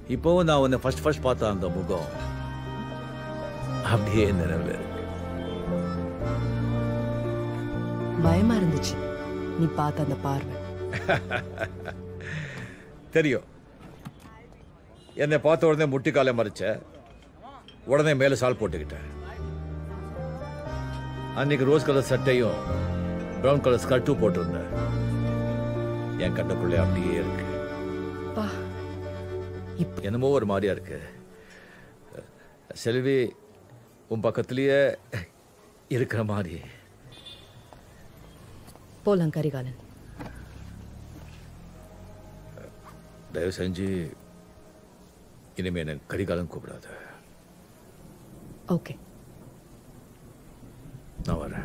இப்போவும் நான் உன்னை ஃபர்ஸ்ட் ஃபர்ஸ்ட் பார்த்த அந்த முகம் அப்படியே நினைவில் இருக்கு பயமா இருந்துச்சு நீ பார்த்த அந்த பார்வை தெரியும் என்னை பார்த்த உடனே முட்டிக்காலை மறைச்ச உடனே மேலே சால் போட்டுக்கிட்டேன் அன்னைக்கு ரோஸ் கலர் சட்டையும் பிரவுன் கலர் ஸ்கர்ட்டும் போட்டிருந்தேன் என் கண்ணுக்குள்ளே அப்படியே இருக்கு பா என்னமோ ஒரு மாதிரியா இருக்கு செல்வி உன் பக்கத்துலயே இருக்கிற மாதிரி போலாம் கரிகாலன் தயவு செஞ்சு இனிமே எனக்கு கரிகாலம் கூப்பிடாத ஓகே நான் வரேன்